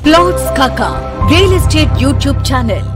plots కాకా real estate YouTube channel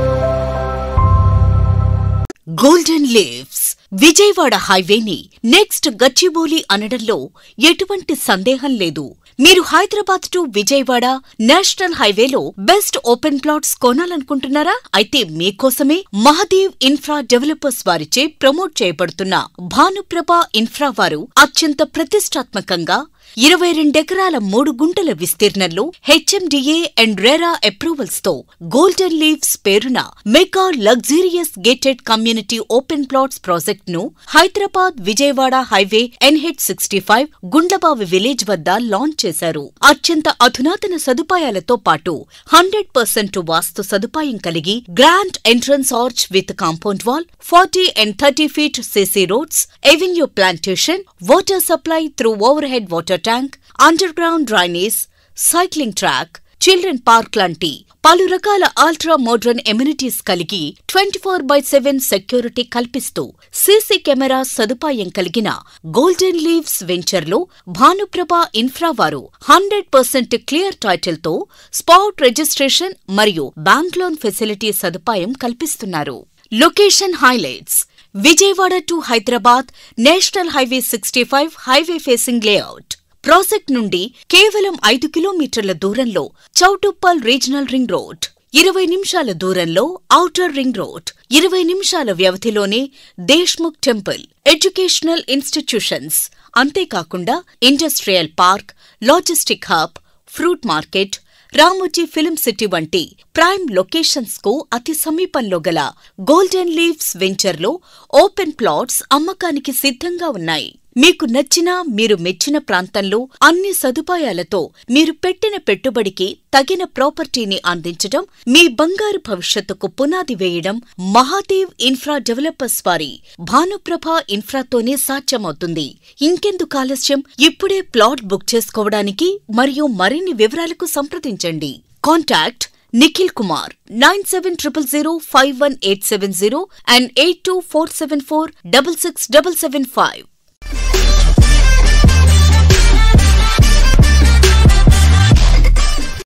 golden leaves Vijayawada హైవేని next Gachibowli అనడంలో ఎటువంటి సందేహం లేదు మీరు హైదరాబాద్ టు విజయవాడ నేషనల్ హైవేలో బెస్ట్ ఓపెన్ ప్లాట్స్ కొనాలనుకుంటున్నారా అయితే మీకోసమే మహదేవ్ ఇన్ఫ్రా డెవలపర్స్ వారిచే ప్రమోట్ చేయబడుతున్న భానుప్రభ ఇన్ఫ్రా వారు అత్యంత ప్రతిష్టాత్మకంగా ఇరవై రెండెకరాల మూడు గుంటల విస్తీర్ణంలో హెచ్ఎండిఏ అండ్ రెరా అప్రూవల్స్ తో గోల్డెన్ లీవ్స్ పేరున mega luxurious gated community open plots project ను Hyderabad Vijayawada highway NH sixty five Gundlabavi village వద్ద లాంచ్ చేశారు అత్యంత అధునాతన సదుపాయాలతో పాటు హండ్రెడ్ పర్సెంట్ వాస్తు సదుపాయం కలిగి grand entrance arch with compound wall forty and thirty feet CC roads avenue plantation water supply through overhead water tank underground drainage cycling track children park లాంటి పలు రకాల అల్ట్రా మోడ్రన్ ఎమ్యూనిటీస్ కలిగి twenty four by seven security కల్పిస్తూ CC camera సదుపాయం కలిగిన golden leaves వెంచర్లో Bhanuprabha infra వారు hundred percent clear title తో స్పాట్ రిజిస్ట్రేషన్ మరియు బ్యాంక్ లోన్ ఫెసిలిటీ సదుపాయం కల్పిస్తున్నారు location highlights Vijayawada to Hyderabad national highway sixty five highway facing layout project నుండి కేవలం ఐదు కిలోమీటర్ల దూరంలో చౌటుప్పల్ రీజనల్ రింగ్ రోడ్ ఇరవై నిమిషాల దూరంలో ఔటర్ రింగ్ రోడ్ ఇరవై నిమిషాల వ్యవధిలోనే దేశ్ముఖ్ టెంపుల్ ఎడ్యుకేషనల్ ఇన్స్టిట్యూషన్స్ అంతేకాకుండా industrial park logistic hub fruit market Ramoji film city వంటి ప్రైమ్ లొకేషన్స్ కు అతి సమీపంలో గల గోల్డెన్ లీవ్స్ వెంచర్లో ఓపెన్ ప్లాట్స్ అమ్మకానికి సిద్ధంగా ఉన్నాయి మీకు నచ్చిన మీరు మెచ్చిన ప్రాంతంలో అన్ని సదుపాయాలతో మీరు పెట్టిన పెట్టుబడికి తగిన ప్రాపర్టీని అందించడం మీ బంగారు భవిష్యత్తుకు పునాది వేయడం మహాదేవ్ ఇన్ఫ్రా డెవలపర్స్ వారి భానుప్రభ ఇన్ఫ్రాతోనే సాధ్యమవుతుంది ఇంకెందుకు ఆలస్యం ఇప్పుడే ప్లాట్ బుక్ చేసుకోవడానికి మరియు మరిన్ని వివరాలకు సంప్రదించండి contact Nikhil Kumar nine seven triple zero five one eight seven zero and eight two four seven four double six double seven five